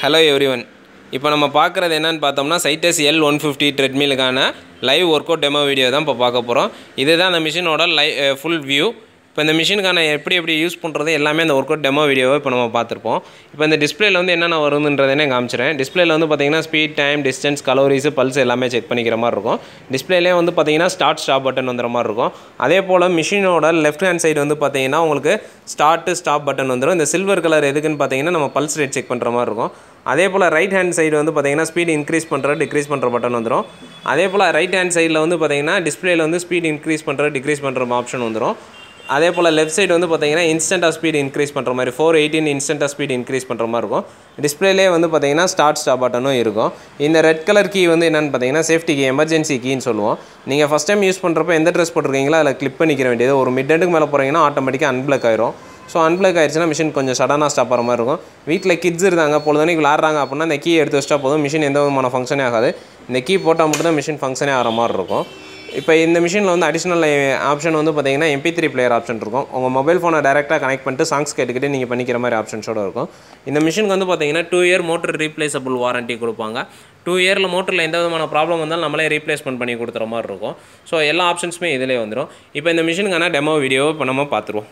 hello everyone இப்போ நம்ம பார்க்குறது என்னன்னு பார்த்தோம்னா சைட்டஸ் எல் ஒன் ஃபிஃப்டி ட்ரெட்மிலுக்கான live workout demo video தான் இப்போ பார்க்க போகிறோம் இதுதான் அந்த மிஷினோட லை ஃபுல் வியூ இப்போ இந்த மிஷினுக்கான எப்படி எப்படி யூஸ் பண்ணுறது எல்லாமே அந்த ஒர்க் அவுட் டெமோ வீடியோவை இப்போ நம்ம பார்த்துருப்போம் இப்போ இந்த டிஸ்பிளேல வந்து என்னென்ன வருதுன்றதே காமிச்சிறேன் டிஸ்பிளேல வந்து பார்த்தீங்கன்னா speed time distance calories pulse எல்லாமே செக் பண்ணிக்கிற மாதிரி இருக்கும் டிஸ்பிளேலே வந்து பார்த்தீங்கன்னா ஸ்டார்ட் ஸ்டாப் பட்டன் வந்துற மாதிரி இருக்கும் அதே போல் மிஷினோட லெஃப்ட் ஹேண்ட் சைடு வந்து பார்த்தீங்கன்னா உங்களுக்கு ஸ்டார்ட்டு ஸ்டாப் பட்டன் வந்துடும் இந்த சில்வர் கலர் எதுக்குன்னு பார்த்தீங்கன்னா நம்ம பல்ஸ் ரேட் செக் பண்ணுற மாதிரி இருக்கும் அதே போல் ரைட் ஹேண்ட் சைடு வந்து பார்த்தீங்கன்னா ஸ்பீட் இன்க்ரீஸ் பண்ணுற டிக்ரீஸ் பண்ணுற பட்டன் வந்துடும் அதே போல் ரைட் ஹேண்ட் சைடில் வந்து பார்த்தீங்கன்னா டிஸ்பிளேல வந்து ஸ்பீட் இன்க்ரீஸ் பண்ணுற டிக்ரீஸ் பண்ணுற ஆப்ஷன் வந்துடும் அதே போல் லெஃப்ட் சைடு வந்து பார்த்தீங்கன்னா இன்ஸ்டன்ட்டாக ஸ்பீட் இன்க்ரீஸ் பண்ணுற மாதிரி ஃபோர் எயிட்டின் இன்ஸ்டன்ட்டாக ஸ்பீட் இன்க்ரீஸ் பண்ணுற மாதிரி இருக்கும் டிஸ்பிளேலே வந்து பார்த்தீங்கன்னா ஸ்டார்ட் ஸ்டாப் பட்டனும் இருக்கும் இந்த ரெட் கலர் கீ வந்து என்னென்னு பார்த்தீங்கன்னா சேஃப்டி கீ எமர்ஜென்சி கீன்னு சொல்லுவோம் நீங்கள் ஃபஸ்ட் டைம் யூஸ் பண்ணுறப்ப எந்த ட்ரெஸ் போட்டிருக்கீங்களோ அதில் கிளிக் பண்ணிக்கிற வேண்டியது ஒரு மிட் எண்டுக்கு மேலே போகிறீங்கன்னா ஆட்டோமேட்டிக்காக அன்பிளக் ஆயிரும் ஸோ அன்பிளக் ஆயிடுச்சுன்னா மிஷின் கொஞ்சம் சடனாக ஸ்டாப் ஆகிற மாதிரி இருக்கும் வீட்டில் கிட்ஸ் இருந்தாங்க பொழுதுனைக்கு விளாட்றாங்க அப்படின்னா இந்த கீ எடுத்து வச்சிட்டா போதும் மிஷின் எந்த விதமான ஃபங்க்ஷனே ஆகாது இந்த கீ போட்டால் மட்டும்தான் மிஷின் ஃபங்க்ஷனே ஆகிற மாதிரி இருக்கும் இப்போ இந்த மிஷினில் வந்து அடிஷ்னல் ஆப்ஷன் வந்து பார்த்தீங்கன்னா எம்பி த்ரீ பிளேயர் ஆப்ஷன் இருக்கும் உங்கள் மொபைல் ஃபோனை டேரெக்டாக கனெக்ட் பண்ணிட்டு சாங்ஸ் கேட்டுக்கிட்டு நீங்கள் பண்ணிக்கிற மாதிரி ஆப்ஷன்ஸோட இருக்கும் இந்த மிஷினுக்கு வந்து பார்த்தீங்கன்னா two year motor replaceable warranty கொடுப்பாங்க டூ இயரில் மோட்டரில் எந்த விதமான ப்ராப்ளம் வந்தாலும் நம்மளே ரீப்ளேஸ்மெண்ட் பண்ணி கொடுத்துற மாதிரி இருக்கும் ஸோ எல்லா ஆப்ஷன்ஸுமே இதிலே வந்துடும் இப்போ இந்த மிஷினுக்கான டெமோ வீடியோவை இப்போ நம்ம பார்த்துருவோம்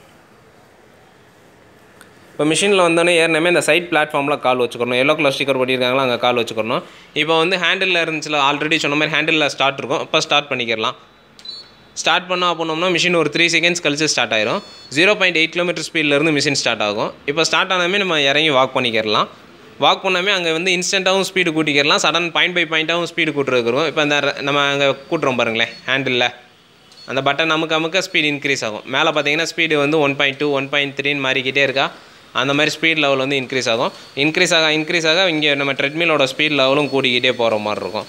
இப்போ மிஷினில் வந்தோடனே ஏற்கனவே இந்த சைட் பிளாட்ஃபார்மில் கால் வச்சுக்கணும் எல்லோ கலர் ஸ்டிக்கர் பண்ணியிருக்காங்களா அங்கே கால் வச்சுக்கணும் இப்போ வந்து ஹேண்டில் இருந்துச்சுல ஆல்ரெடி சொன்ன மாதிரி ஹேண்டிலில் ஸ்டார்ட் இருக்கும் இப்போ ஸ்டார்ட் பண்ணிக்கிறலாம் ஸ்டார்ட் பண்ணால் பண்ணோம்னா மிஷின் ஒரு த்ரீ செகண்ட்ஸ் கழிச்சு ஸ்டார்ட் ஆயிரும் ஜீரோ பாயிண்ட் எயிட் கிலோமீட்டர் ஸ்பீட்லேருந்து மிஷின் ஸ்டார்ட் ஆகும் இப்போ ஸ்டார்ட் ஆனாமே நம்ம இறங்கி வாக் பண்ணிக்கிறலாம் வாக் பண்ணாமே அங்கே வந்து இன்ஸ்டண்ட்டாகவும் ஸ்பீடு கூட்டிக்கிறலாம் சடன் பாயிண்ட் பை பாயிண்ட்டாகவும் ஸ்பீடு கூட்டுருக்கிறோம் இப்போ அந்த நம்ம அங்கே கூட்டுறோம் பாருங்களேன் ஹேண்டிலில் அந்த பட்டன் நமக்கு அமுக்க ஸ்பீடு இன்க்ரீஸ் ஆகும் மேலே பார்த்தீங்கன்னா ஸ்பீடு வந்து one point two one point த்ரீன்னு மாறிக்கிட்டே இருக்கா அந்த மாதிரி ஸ்பீட் லெவல் வந்து இன்க்ரீஸ் ஆகும் இன்க்ரீஸ் ஆக இன்க்ரீஸ் ஆக இங்கே நம்ம ட்ரெட்மிலோட ஸ்பீட் லெவலும் கூடிக்கிட்டே போகிற மாதிரி இருக்கும்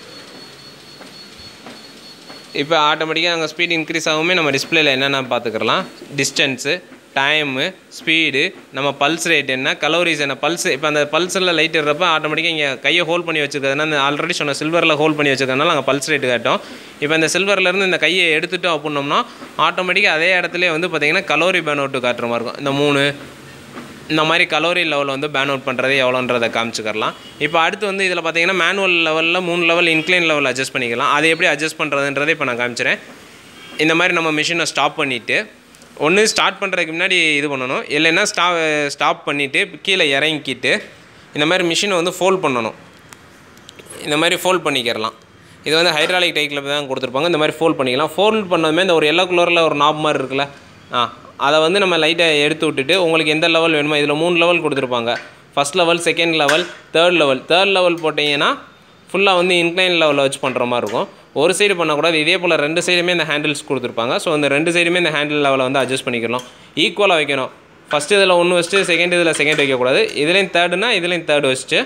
இப்போ ஆட்டோமேட்டிக்காக அங்கே ஸ்பீட் இன்க்ரீஸ் ஆகுமே நம்ம டிஸ்பிளேல என்னென்ன பார்த்துக்கலாம் டிஸ்டன்ஸு டைமு ஸ்பீடு நம்ம பல்ஸ் ரேட் என்ன கலோரிஸ் என்ன பல்ஸ் இப்போ அந்த பல்ஸில் லைட் இடுறப்ப ஆட்டோமேட்டிக்காக இங்கே கையை ஹோல்ட் பண்ணி வச்சுருக்கிறதுனா அந்த ஆல்ரெடி சொன்ன சில்வரில் ஹோல்ட் பண்ணி வச்சுருக்கறதுனால அங்கே பல்ஸ் ரேட் காட்டும் இப்போ இந்த சில்வர்லேருந்து இந்த கையை எடுத்துட்டோம் அப்படின்னோம்னா ஆட்டோமேட்டிக்காக அதே இடத்துல வந்து பார்த்திங்கன்னா கலோரி பேன் அவுட்டு காட்டுற மாதிரி இருக்கும் இந்த மூணு இந்த மாதிரி கலோரி லெவல் வந்து பேன் அவுட் பண்ணுறது எவ்வளோன்றதை காமிச்சிக்கலாம் இப்போ அடுத்து வந்து இதில் பார்த்தீங்கன்னா மேனுவல் லெவலில் மூணு லெவல் இன்க்ளைன் லெவல் அட்ஜஸ்ட் பண்ணிக்கலாம் அதை எப்படி அட்ஜஸ்ட் பண்ணுறதுன்றதை இப்போ நான் காமிச்சிறேன் இந்த மாதிரி நம்ம மிஷினை ஸ்டாப் பண்ணிவிட்டு ஒன்று ஸ்டார்ட் பண்ணுறதுக்கு முன்னாடி இது பண்ணணும் இல்லைன்னா ஸ்டா ஸ்டாப் பண்ணிவிட்டு கீழே இறங்கிக்கிட்டு இந்த மாதிரி மிஷினை வந்து ஃபோல்ட் பண்ணணும் இந்த மாதிரி ஃபோல்ட் பண்ணிக்கிறலாம் இது வந்து ஹைட்ராலிக் டைக்கில் தான் கொடுத்துருப்பாங்க இந்த மாதிரி ஃபோல்ட் பண்ணிக்கலாம் ஃபோல்ட் பண்ணதுமே இந்த ஒரு எல்லோ கலரில் ஒரு நாப் மாதிரி இருக்குல்ல ஆ அதை வந்து நம்ம லைட்டை எடுத்து விட்டுட்டு உங்களுக்கு எந்த லெவல் வேணுமோ இதில் மூணு லெவல் கொடுத்துருப்பாங்க first level second level third level third level போட்டிங்கன்னா ஃபுல்லாக வந்து இன்க்ளைன் லெவலில் வச்சு பண்ணுற மாதிரி இருக்கும் ஒரு சைடு பண்ணக்கூடாது இதே போல் ரெண்டு சைடுமே இந்த ஹேண்டில்ஸ் கொடுத்துருப்பாங்க ஸோ அந்த ரெண்டு சைடுமே இந்த ஹேண்டில் லெவலை வந்து அட்ஜஸ்ட் பண்ணிக்கலாம் ஈக்குவலாக வைக்கணும் ஃபஸ்ட்டு இதில் ஒன்று வச்சுட்டு செகண்ட் இதில் செகண்ட் வைக்கக்கூடாது இதுலேயும் தேர்டுனா இதுலேயும் தேர்டு வச்சுட்டு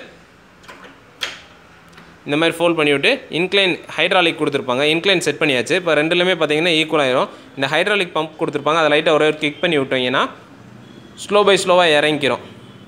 இந்த மாதிரி ஃபோல்ட் பண்ணிவிட்டு இன்க்ளைன் ஹைட்ராலிக் கொடுத்துருப்பாங்க இன்க்ளைன் செட் பண்ணியாச்சு இப்போ ரெண்டுலேயுமே பார்த்தீங்கன்னா ஈக்குவல் ஆயிரும் இந்த ஹைட்ராலிக் பம்ப் கொடுத்துருப்பாங்க அதை லைட்டாக ஒரே ஒரு கிக் பண்ணி விட்டீங்கன்னா ஸ்லோ பை ஸ்லோவாக இறங்கிக்கிறோம்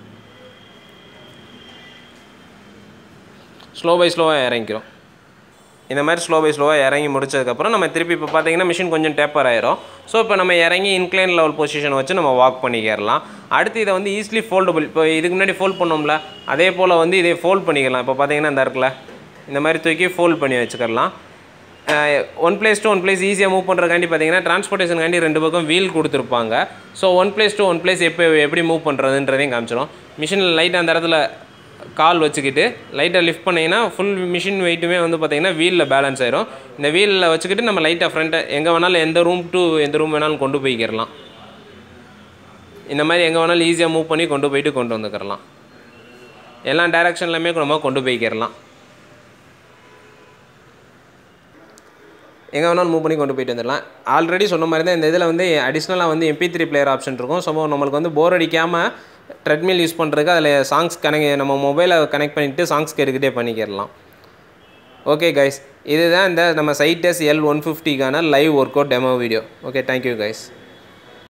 ஸ்லோ பை ஸ்லோவாக இறங்கிக்கிறோம் இந்த மாதிரி ஸ்லோ பை ஸ்லோவாக இறங்கி முடிச்சதுக்கப்புறம் நம்ம திருப்பி இப்போ பார்த்தீங்கன்னா மிஷின் கொஞ்சம் டேப்பர் ஆயிரும் ஸோ இப்போ நம்ம இறங்கி இன்க்ளைன் லெவல் பொசிஷன் வச்சு நம்ம வாக் பண்ணிக்கிறலாம் அடுத்து இதை வந்து ஈஸிலி ஃபோல்டபுள் இப்போ இதுக்கு முன்னாடி ஃபோல்ட் பண்ணோம்ல அதே போல் வந்து இதை ஃபோல்ட் பண்ணிக்கலாம் இப்போ பார்த்தீங்கன்னா இந்த இருக்குல்ல இந்த மாதிரி தூக்கி ஃபோல்ட் பண்ணி வச்சுக்கலாம் one place to one place ஈஸியாக மூவ் பண்ணுறதுக்காண்டி பார்த்தீங்கன்னா டிரான்ஸ்போர்ட்டேஷனுக்காண்டி ரெண்டு பக்கம் வீல் கொடுத்துருப்பாங்க so one place to one place எப்போ எப்படி மூவ் பண்ணுறதுன்றதையும் காமிச்சிடும் மிஷினில் லைட் அந்த இடத்துல கால் வச்சுக்கிட்டு லைட்டாக லிஃப்ட் பண்ணிங்கன்னா ஃபுல் மிஷின் வெயிட்டுமே வந்து பார்த்திங்கன்னா வீலில் பேலன்ஸ் ஆயிரும் இந்த வீலில் வச்சுக்கிட்டு நம்ம லைட்டாக ஃப்ரண்ட்டை எங்கே வேணாலும் எந்த ரூம் டு எந்த ரூம் வேணாலும் கொண்டு போய்க்கிறலாம் இந்த மாதிரி எங்கே வேணாலும் ஈஸியாக மூவ் பண்ணி கொண்டு போயிட்டு கொண்டு வந்துக்கிறலாம் எல்லா டைரக்ஷன்லையுமே நம்ம கொண்டு போய்க்கிறலாம் எங்கே வேணாலும் மூவ் பண்ணி கொண்டு போயிட்டு வந்துடலாம் ஆல்ரெடி சொன்ன மாதிரி தான் இந்த இதில் வந்து அடிஷ்னலாக வந்து எம்பி த்ரீ பிளேயர் ஆப்ஷன் இருக்கும் ஸோ நம்மளுக்கு வந்து போர் அடிக்காமல் ட்ரெட்மில் யூஸ் பண்ணுறதுக்கு அதில் சாங்ஸ் கனெக்ட் நம்ம மொபைலை கனெக்ட் பண்ணிவிட்டு சாங்ஸ் கேட்டுக்கிட்டே பண்ணிக்கிறலாம் ஓகே கைஸ் இதுதான் இந்த நம்ம சைட்டஸ் எல் ஒன் ஃபிஃப்டிக்கான live workout demo video okay thank you guys